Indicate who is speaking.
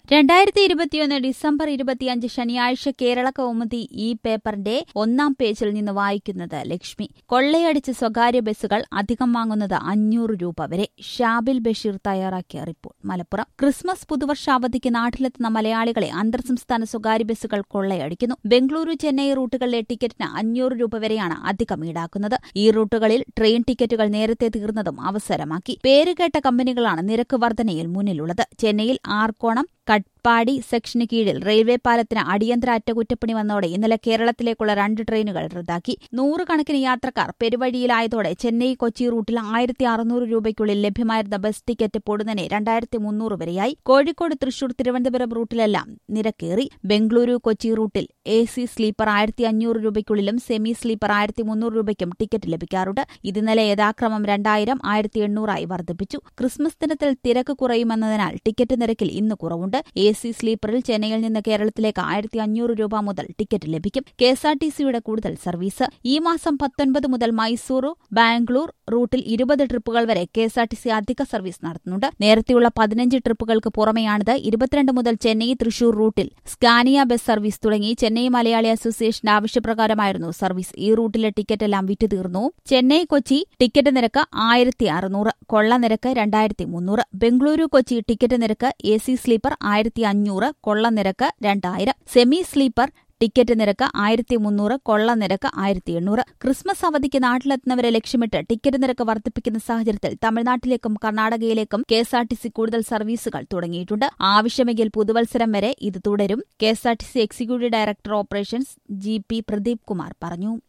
Speaker 1: രണ്ടായിരത്തി ഇരുപത്തിയൊന്ന് ഡിസംബർ ഇരുപത്തിയഞ്ച് ശനിയാഴ്ച കേരള കൗമുദി ഈ പേപ്പറിന്റെ ഒന്നാം പേജിൽ നിന്ന് വായിക്കുന്നത് ലക്ഷ്മി കൊള്ളയടിച്ച് സ്വകാര്യ ബസ്സുകൾ അധികം വാങ്ങുന്നത് അഞ്ഞൂറ് രൂപ വരെ ഷാബിൽ ബഷീർ തയ്യാറാക്കിയ റിപ്പോർട്ട് മലപ്പുറം ക്രിസ്മസ് പുതുവർഷാവധിക്ക് നാട്ടിലെത്തുന്ന മലയാളികളെ അന്തർ സംസ്ഥാന സ്വകാര്യ ബസ്സുകൾ കൊള്ളയടിക്കുന്നു ബംഗളൂരു ചെന്നൈ റൂട്ടുകളിലെ ടിക്കറ്റിന് അഞ്ഞൂറ് രൂപ വരെയാണ് അധികം ഈടാക്കുന്നത് ഈ റൂട്ടുകളിൽ ട്രെയിൻ ടിക്കറ്റുകൾ നേരത്തെ തീർന്നതും അവസരമാക്കി പേരുകേട്ട കമ്പനികളാണ് നിരക്ക് വർധനയിൽ മുന്നിലുള്ളത് ചെന്നൈയിൽ ആർക്കോണം കട്പാടി സെക്ഷന് കീഴിൽ റെയിൽവേ പാലത്തിന് അടിയന്തര അറ്റകുറ്റപ്പണി വന്നതോടെ ഇന്നലെ കേരളത്തിലേക്കുള്ള രണ്ട് ട്രെയിനുകൾ റദ്ദാക്കി നൂറുകണക്കിന് യാത്രക്കാർ പെരുവഴിയിലായതോടെ ചെന്നൈ കൊച്ചി റൂട്ടിൽ ആയിരത്തി അറുന്നൂറ് രൂപയ്ക്കുള്ളിൽ ലഭ്യമായിരുന്ന ബസ് ടിക്കറ്റ് പൊടുന്നനെ രണ്ടായിരത്തി മുന്നൂറ് വരെയായി കോഴിക്കോട് തൃശൂർ തിരുവനന്തപുരം റൂട്ടിലെല്ലാം നിരക്കേറി ബംഗളൂരു കൊച്ചി റൂട്ടിൽ എ സി സ്ലീപ്പർ ആയിരത്തി അഞ്ഞൂറ് രൂപയ്ക്കുള്ളിലും സെമി സ്ലീപ്പർ ആയിരത്തി മുന്നൂറ് രൂപയ്ക്കും ടിക്കറ്റ് ലഭിക്കാറുണ്ട് ഇത് ഇന്നലെ യഥാക്രമം രണ്ടായിരം ആയിരത്തി എണ്ണൂറായി വർദ്ധിപ്പിച്ചു ക്രിസ്മസ് ദിനത്തിൽ തിരക്ക് കുറയുമെന്നതിനാൽ ടിക്കറ്റ് നിരക്കിൽ ഇന്ന് കുറവുണ്ട് എ സി സ്ലീപ്പറിൽ ചെന്നൈയിൽ നിന്ന് കേരളത്തിലേക്ക് ആയിരത്തി അഞ്ഞൂറ് രൂപ മുതൽ ടിക്കറ്റ് ലഭിക്കും കെ എസ് ആർ ടി സിയുടെ കൂടുതൽ സർവീസ് ഈ മാസം പത്തൊൻപത് മുതൽ മൈസൂർ ബാംഗ്ലൂർ റൂട്ടിൽ ഇരുപത് ട്രിപ്പുകൾ വരെ K S R T C അധിക സർവീസ് നടത്തുന്നുണ്ട് നേരത്തെയുള്ള പതിനഞ്ച് ട്രിപ്പുകൾക്ക് പുറമെയാണിത് ഇരുപത്തിരണ്ട് മുതൽ ചെന്നൈ തൃശൂർ റൂട്ടിൽ സ്കാനിയ ബസ് സർവീസ് തുടങ്ങി ചെന്നൈ മലയാളി അസോസിയേഷന്റെ ആവശ്യപ്രകാരമായിരുന്നു സർവീസ് ഈ റൂട്ടിലെ ടിക്കറ്റ് എല്ലാം വിറ്റുതീർന്നു ചെന്നൈ കൊച്ചി ടിക്കറ്റ് നിരക്ക് ആയിരത്തി അറുന്നൂറ് കൊള്ള നിരക്ക് രണ്ടായിരത്തി മുന്നൂറ് ബംഗളൂരു കൊച്ചി ടിക്കറ്റ് നിരക്ക് എ സി സ്ലീപ്പർ ആയിരത്തി അഞ്ഞൂറ് കൊള്ള നിരക്ക് രണ്ടായിരം സെമി സ്ലീപ്പർ ടിക്കറ്റ് നിരക്ക് ആയിരത്തി മുന്നൂറ് കൊള്ള നിരക്ക് ആയിരത്തി എണ്ണൂറ് ക്രിസ്മസ് അവധിക്ക് നാട്ടിലെത്തുന്നവരെ ലക്ഷ്യമിട്ട് ടിക്കറ്റ് നിരക്ക് വർദ്ധിപ്പിക്കുന്ന സാഹചര്യത്തിൽ തമിഴ്നാട്ടിലേക്കും കർണാടകയിലേക്കും K S R T C കൂടുതൽ സർവീസുകൾ തുടങ്ങിയിട്ടുണ്ട് ആവശ്യമെങ്കിൽ പുതുവത്സരം വരെ ഇത് തുടരും K S R T C executive director operations G P Pradeep Kumar പറഞ്ഞു